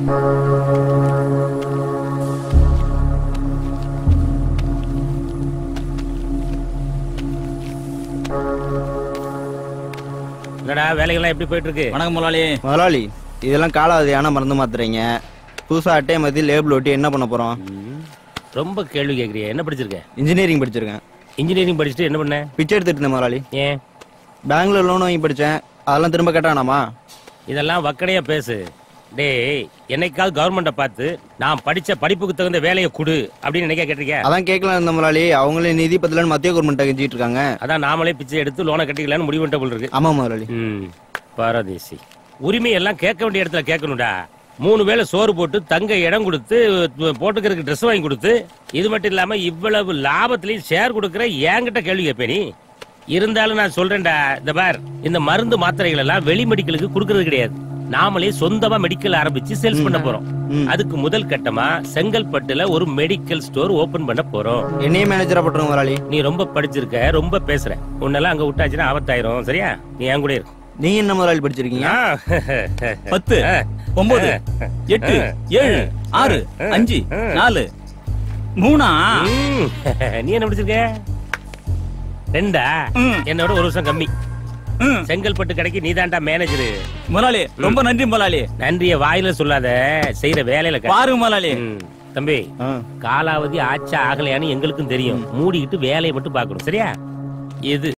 என்னடா வேலைகள்லாம் எப்படி போயிட்டு இருக்கு வணக்கம் முதலாளி முதலாளி இதெல்லாம் காலாவதியான மருந்து மாத்துறீங்க புதுசா அட்டையை மாத்தி லேபிள் ஒட்டி என்ன பண்ண போறோம் ரொம்ப கேள்வி கேக்குறிய என்ன படிச்சிருக்க இன்ஜினியரிங் படிச்சிருக்கேன் இன்ஜினியரிங் படிச்சுட்டு என்ன பண்ண பிச்சை எடுத்துட்டு இருந்தேன் முதலாளி ஏன் பேங்க்ல லோன் வாங்கி படிச்சேன் அதெல்லாம் திரும்ப கேட்டானாமா இதெல்லாம் வக்கடையா பேசு டேய் என்னைக்காவது கவர்மெண்ட்டை பார்த்து நான் படிச்ச படிப்புக்கு தகுந்த வேலையை கொடு அப்படின்னு நினைக்க கேட்டிருக்கேன் அதான் கேட்கலாம் இருந்த முதலாளி அவங்களே நிதி பத்தலன்னு மத்திய கவர்மெண்ட் கெஞ்சிட்டு இருக்காங்க அதான் நாமளே பிச்சை எடுத்து லோனை கட்டிக்கலாம்னு முடிவு பண்ணிட்ட போல இருக்கு ஆமா முதலாளி ம் பாரதேசி உரிமை எல்லாம் கேட்க வேண்டிய இடத்துல கேட்கணும்டா மூணு வேளை சோறு போட்டு தங்க இடம் கொடுத்து போட்டுக்கிறதுக்கு ட்ரெஸ் வாங்கி கொடுத்து இது மட்டும் இல்லாம இவ்வளவு லாபத்திலையும் ஷேர் கொடுக்குற என்கிட்ட கேள்வி கேட்பேன் நீ இருந்தாலும் நான் சொல்றேன்டா இந்த பார் இந்த மருந்து மாத்திரைகள் எல்லாம் வெளி மெடிக்கலுக்கு கொடுக்கறது கிடையாது நாமளே சொந்தமா மெடிக்கல் ஆரம்பிச்சு சேல்ஸ் பண்ண போறோம் ம். அதுக்கு முதல் கட்டமா செங்கல்பட்டுல ஒரு மெடிக்கல் ஸ்டோர் ஓபன் பண்ண போறோம் என்னையே மேனேஜரா போட்டுருங்க முதலாளி நீ ரொம்ப படிச்சிருக்க ரொம்ப பேசுற உன்னெல்லாம் அங்க விட்டாச்சுன்னா ஆபத்தாயிரும் சரியா நீ என் கூட இரு நீங்க என்ன முதலாளி படிச்சிருக்கீங்க ஆ. பத்து ஒன்பது எட்டு ஏழு ஆறு அஞ்சு நாலு மூணா ம். நீ என்ன படிச்சிருக்க ரெண்டா ம். என்னோட ஒரு வருஷம் கம்மி ம். செங்கல்பட்டு கடைக்கு நீதான்டா மேனேஜர் முதலாளி ரொம்ப நன்றி முதலாளி நன்றிய வாயில சொல்லாத செய்யற வேலையில காட்டு. பாருங்க முதலாளி ம். தம்பி ஆ. காலாவதி ஆச்சா ஆகலையான்னு எங்களுக்கும் தெரியும் மூடிக்கிட்டு வேலையை மட்டும் பார்க்கணும் சரியா எது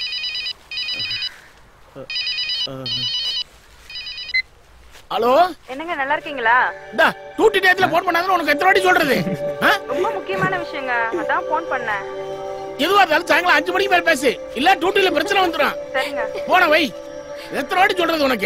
ஹலோ என்னங்க நல்லா இருக்கீங்களா இந்தா டூட்டி டயத்துல போன் பண்ணாதுன்னு உனக்கு எத்தனை வாட்டி சொல்றது ஆ? ரொம்ப முக்கியமான விஷயங்க அதான் ஃபோன் பண்ணேன் எதுவா இருந்தாலும் சாயங்காலம் அஞ்சு மணிக்கு மேல பேசு இல்ல டூட்டில பிரச்சனை வந்துடும் சரிங்க போன வை எத்தனை வாட்டி சொல்றது உனக்கு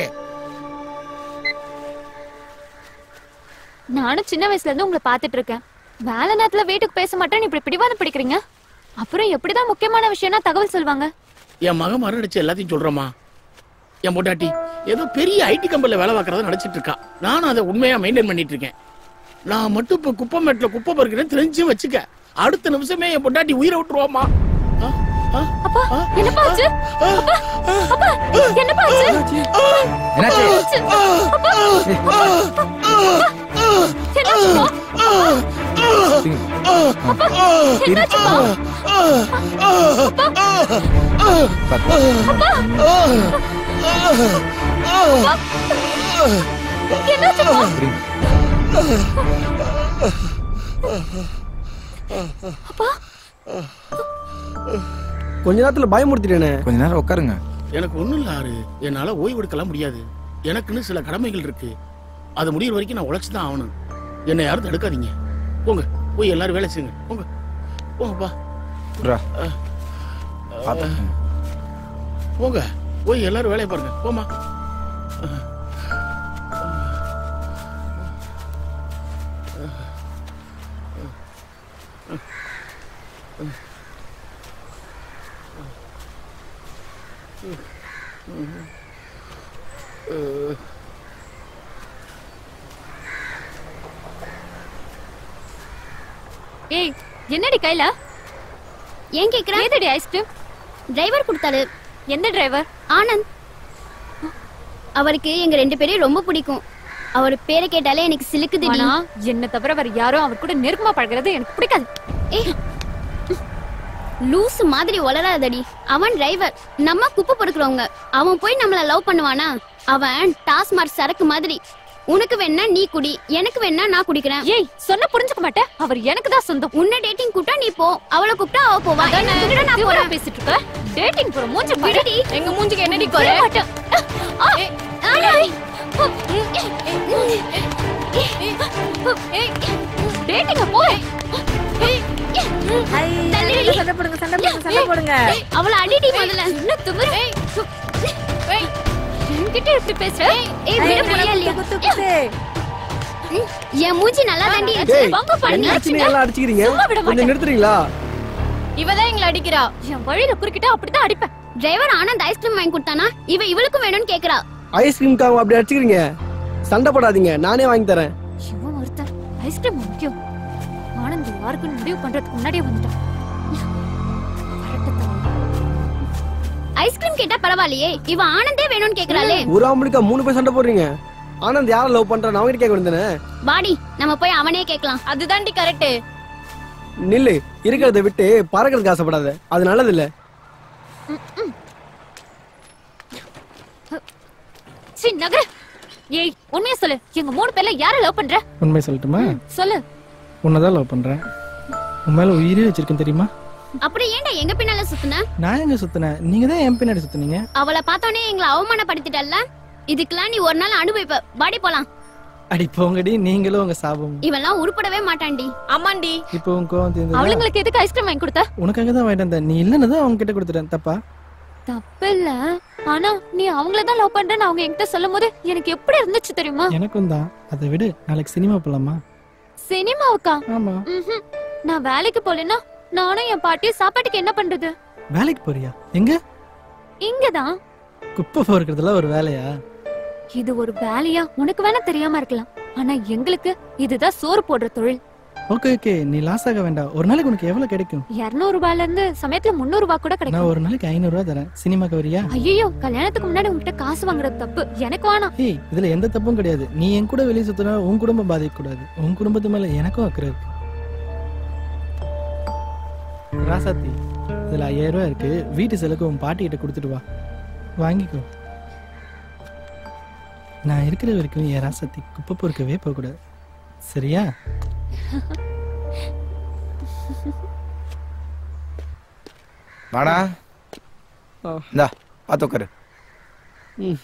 நானும் சின்ன வயசுல இருந்து உங்களை பாத்துட்டு இருக்கேன் வேலை நேரத்துல வீட்டுக்கு பேச மாட்டேன்னு இப்படி பிடிவாதம் பிடிக்கிறீங்க அப்புறம் எப்படிதான் முக்கியமான விஷயம்னா தகவல் சொல்லுவாங்க என் மகன் மறுநடிச்சு எல்லாத்தையும் சொல்றமா என் பொட்டாட்டி ஏதோ பெரிய ஐடி கம்பெனில வேலை பார்க்கறத நினைச்சிட்டு இருக்கா நானும் அதை உண்மையா மெயின்டைன் பண்ணிட்டு இருக்கேன் நான் மட்டும் இப்ப குப்பை மேட்ல குப்பை பறிக்கிறேன் தெரிஞ்சு வச்சுக்க அடுத்த நிமிஷமே என் பொட்டாட்டி உயிரை விட்டுருவாமா ஆ? ஆ? அப்பா ஆ? என்னப்பா ஆச்சு ஆ? அப்பா என்னப்பா ஆச்சு என்னாச்சு அப்பா என்னாச்சுப்பா? என்னாச்சுப்பா? என்னாச்சுப்பா? கொஞ்ச நேரத்துல பயமுறுத்திட்டேனே கொஞ்ச நேரம் உட்காருங்க எனக்கு ஒண்ணும் இல்ல ஆறு என்னால ஓய்வு எடுக்கலாம் முடியாது எனக்குன்னு சில கடமைகள் இருக்கு அது முடியிற வரைக்கும் நான் உழைச்சு தான் ஆகணும் என்னை யாரும் தடுக்காதீங்க போங்க போய் எல்லாரும் வேலை செய்யுங்க போங்க போங்கப்பா விட்றா. பாத்துக்கோங்க. போங்க போய் எல்லாரும் வேலையை பாருங்க போமா ஏய் என்னடி கையில ஏன் கேக்குற ஏதடி ஐஸ்கிரீம் டிரைவர் கொடுத்தாரு எந்த டிரைவர் ஆனந்த் அவருக்கு எங்க ரெண்டு பேரையும் ரொம்ப பிடிக்கும் அவர் பேரை கேட்டாலே எனக்கு சிலுக்குது ஆனா என்ன தவிர வேற யாரும் அவர் கூட நெருக்கமா பழகுறது எனக்கு பிடிக்காது ஏய் லூசு மாதிரி வளராதடி அவன் டிரைவர் நம்ம குப்பை பொறுக்கிறவங்க அவன் போய் நம்மள லவ் பண்ணுவானா அவன் டாஸ்மார்க் சரக்கு மாதிரி உனக்கு வேணா நீ குடி எனக்கு வேணா நான் குடிக்கிறேன் ஏய் சொன்ன புரிஞ்சுக்க மாட்டேன் அவர் எனக்கு தான் சொந்தம் உன்னை டேட்டிங் கூப்பிட்டா நீ போ அவளை கூப்பிட்டா அவ போவா என்னை கூப்பிட்டா நான் திமிரா போறேன் பேசிட்டு இருக்க டேட்டிங் போற மூஞ்சி பாரு விடுடி. எங்க மூஞ்சிக்கு என்னடி குறை மாட்டேன் ஆ, ஆனந்த். டேட்டிங்க போ தள்ளிடி. சண்டை போடுங்க சண்டை போடுங்க சண்டை போடுங்க ஏய், அவளை அடிடி முதல்ல என்ன திமிரு என்கிட்ட இப்படி பேசுற ஏய் விட முடியல இல்லையா குத்து குத்து ம், என் மூஞ்சி நல்லா தாண்டி ஏய், வாங்க பண்ணி என்ன ஆச்சுன்னு எல்லாம் அடிச்சுக்கிறீங்க சும்மா விட கொஞ்சம் மாட்டேன். நிறுத்துறீங்களா இவதான் எங்களை அடிக்கிறா என் வழியில குறுக்கிட்டா அப்படிதான் அடிப்பேன் டிரைவர் ஆனந்த் ஐஸ்கிரீம் வாங்கி கொடுத்தானா இவ இவளுக்கும் வேணும்னு கேக்குறா ஐஸ்கிரீம்க்கு அப்படி அடிச்சுக்கிறீங்க சண்டை போடாதீங்க நானே வாங்கி தரேன் இவன் ஒருத்தன் ஐஸ்கிரீம் முக்கியம் ஆனந்த் யாருக்குன்னு முடிவு பண்றதுக்கு முன்னாடியே வந்துட்டான் வரட்டத்தவன். ஐஸ்கிரீம் கேட்டா பரவாயில்லையே இவ ஆனந்தே வேணும்னு கேக்குறாளே ஒரு ஆம்பளுக்கா மூணு பேர் சண்டை போடுறீங்க ஆனந்த் யாரை லவ் பண்றான் அவங்க கேட்க வேண்டியதானே வாடி நம்ம போய் அவனே கேட்கலாம் அதுதான்டி கரெக்ட் நில்லு இருக்கிறத விட்டு பறக்கிறதுக்கு ஆசைப்படாத அது நல்லது இல்ல சரி நகர ஏய் உண்மையா சொல்லு எங்க மூணு பேர்ல யார லவ் பண்ற உண்மை சொல்லட்டுமா சொல்லு உன்னதான் லவ் பண்றேன் உன் மேல உயிரே வச்சிருக்கேன் தெரியுமா அப்படி ஏன்டா எங்க பின்னால சுத்துன நான் எங்க சுத்தினேன் நீங்க தான் என் பின்னாடி சுத்துனீங்க அவளை பார்த்தோன்னே எங்களை அவமானப்படுத்திட்டல்ல இதுக்கெல்லாம் நீ ஒரு நாள் அனுபவிப்ப வாடி போலாம் அடி போங்கடி நீங்களும் உங்க சாபம் இவெல்லாம் உருப்படவே மாட்டான்டி ஆமாண்டி இப்போ உன் கோவம் தீர்ந்ததா? அவளுங்களுக்கு எதுக்கு ஐஸ்கிரீம் வாங்கி கொடுத்த உனக்காக தான் வாங்கிட்டு வந்தேன் நீ இல்லைன்னு தான் அவங்க கிட்ட கொடுத்துட்டேன் தப்பா தப்பு இல்ல ஆனா நீ அவங்கள தான் லவ் பண்றேன்னு அவங்க என்கிட்ட சொல்லும் போது எனக்கு எப்படி இருந்துச்சு தெரியுமா எனக்கும் தான் அதை விடு நாளைக்கு சினிமா போலாமா சினிமாவுக்கா ஆமா ம்ஹும். நான் வேலைக்கு போலனா நானும் என் பாட்டியும் சாப்பாட்டுக்கு என்ன பண்றது வேலைக்கு போறியா எங்க இங்கதான் குப்பை பொறுக்கிறதுல ஒரு வேலையா இது ஒரு வேலையா உனக்கு வேணா தெரியாம இருக்கலாம் ஆனா எங்களுக்கு இதுதான் சோறு போடுற தொழில் ஓகே ஓகே நீ லாஸ் ஆக வேண்டாம் ஒரு நாளைக்கு உனக்கு எவ்வளவு கிடைக்கும் இருநூறு ரூபாய்ல இருந்து சமயத்துல முந்நூறு ரூபாய் கூட நான் கிடைக்கும் ஒரு நாளைக்கு ஐநூறு ரூபாய் தரேன் சினிமாக்கு வரியா ஐயோ கல்யாணத்துக்கு முன்னாடி உங்ககிட்ட காசு வாங்குறது தப்பு எனக்கு வேணாம் ஏய் இதுல எந்த தப்பும் கிடையாது நீ என் கூட வெளியே சுத்தினா உன் குடும்பம் பாதிக்க கூடாது உன் குடும்பத்து மேல எனக்கும் அக்கறை இருக்கு ராசாத்தி இதுல ஐயாயிரம் ரூபாய் இருக்கு வீட்டு செலவுக்கு உன் பாட்டி கிட்ட கொடுத்துட்டு வா வாங்கிக்கோ நான் இருக்கிற வரைக்கும் என் ராசாத்தி குப்பை பொறுக்கவே போக கூடாது சரியா வாடா ஆ. இந்தா பார்த்து உட்காரு ம்.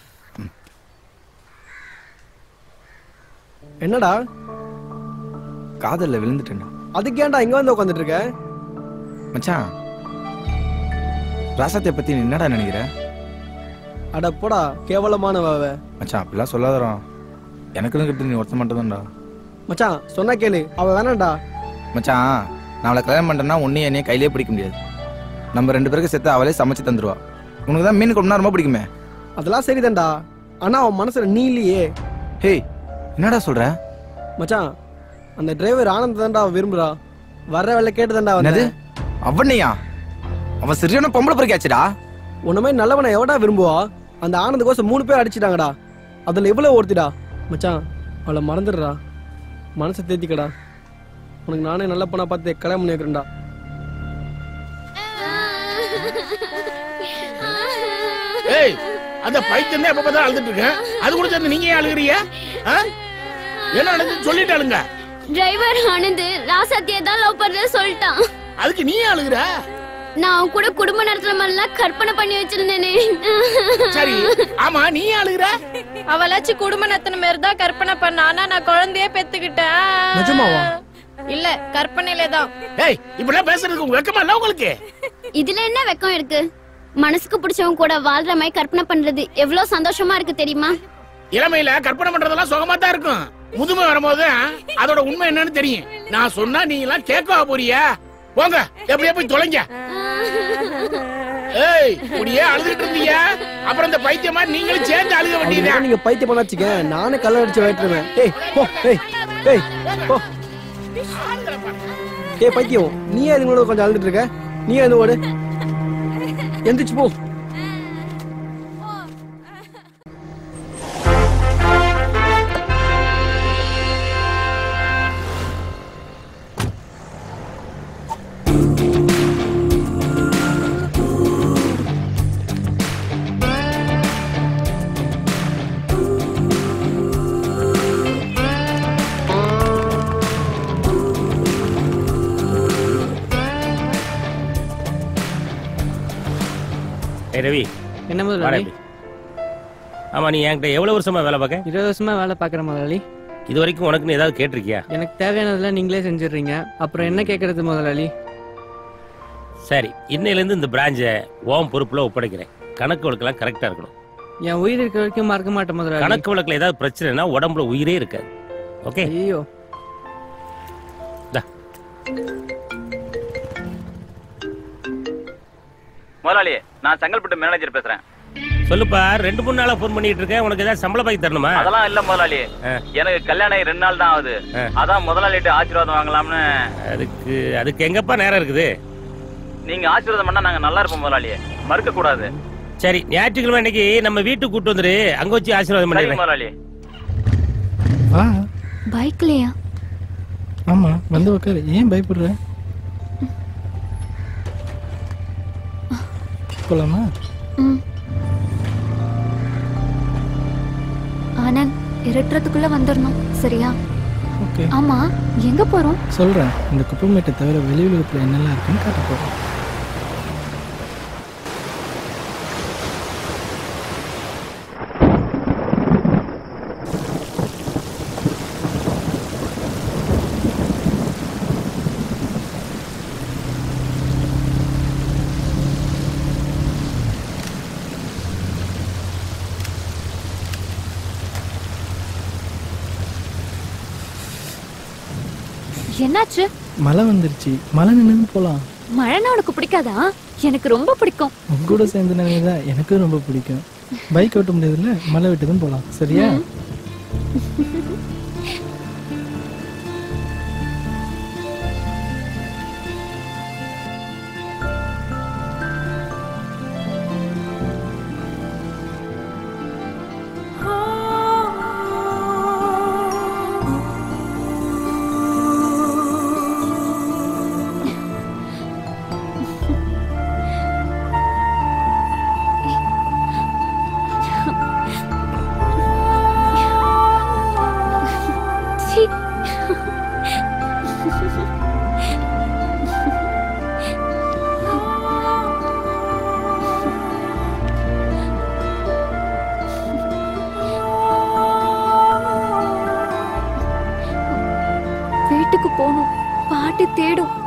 என்னடா காதல்ல விழுந்துட்டேன்டா அதுக்கு ஏன்டா இங்க வந்து உட்காந்துட்டு இருக்க மச்சான் ராசாத்திய பத்தி நீ என்னடா நினைக்கிற அட போடா கேவலமான வாவ மச்சான் அப்படிலாம் சொல்லாதடா எனக்குன்னு கிட்ட நீ ஒருத்த மட்டும்தான்டா மச்சான் சொன்னா கேளு அவ வேணாம்டா மச்சான் நான் அவளை கல்யாணம் பண்ணிட்டேன்னா உன்னையும் என்னையும் கையிலே பிடிக்க முடியாது நம்ம ரெண்டு பேருக்கு சேர்த்து அவளே சமைச்சு தந்துருவா உனக்கு தான் மீன் குழம்புனா ரொம்ப பிடிக்குமே அதெல்லாம் சரிதான்டா ஆனா அவன் மனசுல நீ இல்லையே ஹேய் என்னடா சொல்ற மச்சான் அந்த டிரைவர் ஆனந்த் தான்டா விரும்புறா வர்ற வேலை கேட்டு தான்டா என்னது அவனையா அவன் சரியான பொம்பளை பொறுக்காச்சுடா உன்ன மாதிரி நல்லவனை எவடா விரும்புவா அந்த ஆனந்த் கோசம் மூணு பேர் அடிச்சிட்டாங்கடா அதுல எவ்வளவு ஒருத்திடா மச்சான் அவளை மறந்துடுறா மனசை தேத்திக்கடா உனக்கு நானே நல்ல பொண்ணா பார்த்து கல்யாணம் பண்ணி வைக்கிறேன்டா ஏய் அந்த பைத்தியம் எப்ப பார்த்தா அழுதுட்டு இருக்கேன் அது கூட சேர்ந்து நீங்க ஏன் அழுகுறீங்க ஆ? என்ன நடந்துச்சு சொல்லிட்டாளுங்க டிரைவர் ஆனந்த் ராசாத்தியை தான் லவ் பண்றத சொல்லிட்டான் அதுக்கு நீ ஏன் அழுகுற நான் அவன் கூட குடும்ப நடத்துற மாதிரிலாம் கற்பனை பண்ணி வச்சிருந்தேனே சரி ஆமா நீ ஏன் அழுகுற அவளாச்சும் குடும்ப நத்தன மாதிரி தான் கற்பனை பண்ண ஆனா நான் குழந்தையே பெத்துக்கிட்டேன் நிஜமாவா? இல்ல கற்பனையில தான் ஏய் இப்படிலாம் பேசுறதுக்கு உங்களுக்கு வெக்கமா இல்ல உங்களுக்கு இதுல என்ன வெக்கம் இருக்கு மனசுக்கு பிடிச்சவங்க கூட வாழ்ற மாதிரி கற்பனை பண்றது எவ்வளவு சந்தோஷமா இருக்கு தெரியுமா இளமையில கற்பனை பண்றதெல்லாம் சுகமா தான் இருக்கும் முதுமை வரும்போது அதோட உண்மை என்னன்னு தெரியும் நான் சொன்னா நீங்க எல்லாம் கேட்கவா போறியா போங்க எப்படியே போய் தொலைங்க ஏய் இப்படியே அழுதுட்டு இருந்தீங்க அப்புறம் இந்த பைத்தியமா நீங்களும் சேர்ந்து அழுக அவங்க வேண்டியதா நீங்க பைத்தியம் பண்ண வச்சுக்க நானே கல்ல அடிச்சு வைட்டுருவேன் ஏய் போ ஏய் ஏய் போ ஏய் பைத்தியம் நீ அதுங்களோட கொஞ்சம் அழுதுட்டு இருக்க நீ அது ஓடு எந்திரிச்சு போ ஏய் ரவி என்ன வாடா முதலாளி இப்படி. ஆமா நீ என்கிட்ட எவ்வளவு வருஷமா வேலை பார்க்க இருபது வருஷமா வேலை பார்க்குற முதலாளி இது வரைக்கும் உனக்குன்னு ஏதாவது கேட்டிருக்கியா எனக்கு தேவையானதெல்லாம் நீங்களே செஞ்சிடுறீங்க அப்புறம் என்ன கேட்கறது முதலாளி சரி இன்னையில இருந்து இந்த பிராஞ்சை ஓம் பொறுப்புல ஒப்படைக்கிறேன் கணக்கு வழக்கெல்லாம் கரெக்டா இருக்கணும் என் உயிர் இருக்க வரைக்கும் மறக்க மாட்டேன் முதலாளி கணக்கு வழக்குல ஏதாவது பிரச்சனைனா உடம்புல உயிரே இருக்காது ஓகே ஐயோ முதலாளி நான் செங்கல்பட்டு மேனேஜர் பேசுறேன் சொல்லுப்பா ரெண்டு மூணு நாளா ஃபோன் பண்ணிட்டு இருக்கேன் உனக்கு ஏதாவது சம்பள பாக்கி தரணுமா அதெல்லாம் இல்ல முதலாளி எனக்கு கல்யாணம் ஆகி ரெண்டு நாள் தான் ஆகுது அதான் முதலாளிட்டு ஆசீர்வாதம் வாங்கலாம்னு அதுக்கு அதுக்கு எங்கப்பா நேரம் இருக்குது நீங்க ஆசீர்வாதம் பண்ணா நாங்க நல்லா இருப்போம் முதலாளி மறுக்க கூடாது சரி ஞாயிற்றுக்கிழமை இன்னைக்கு நம்ம வீட்டுக்கு கூட்டு வந்துரு அங்க வச்சு ஆசீர்வாதம் சரி பண்ணிடுறேன் முதலாளி வா பைக்லயா ஆமா வந்து உட்காரு ஏன் பயப்படுற போலாமா ம் ஆனந்த் இருட்டுறதுக்குள்ள வந்துடணும் சரியா ஓகே ஆமா எங்க போறோம் சொல்றேன் இந்த குப்பைமேட்டை தவிர வெளி உலகத்துல என்னெல்லாம் இருக்குன்னு காட்ட போறேன் என்னாச்சு மழை வந்துருச்சு மழை நின்று போலாம் மழைன்னா உனக்கு பிடிக்காதா எனக்கு ரொம்ப பிடிக்கும் உங்க கூட சேர்ந்து நினைவுதான் எனக்கும் ரொம்ப பிடிக்கும் பைக் ஓட்ட முடியாதுல்ல மழை விட்டதும் போலாம் சரியா சீ. வீட்டுக்கு போகணும் பாட்டி தேடும்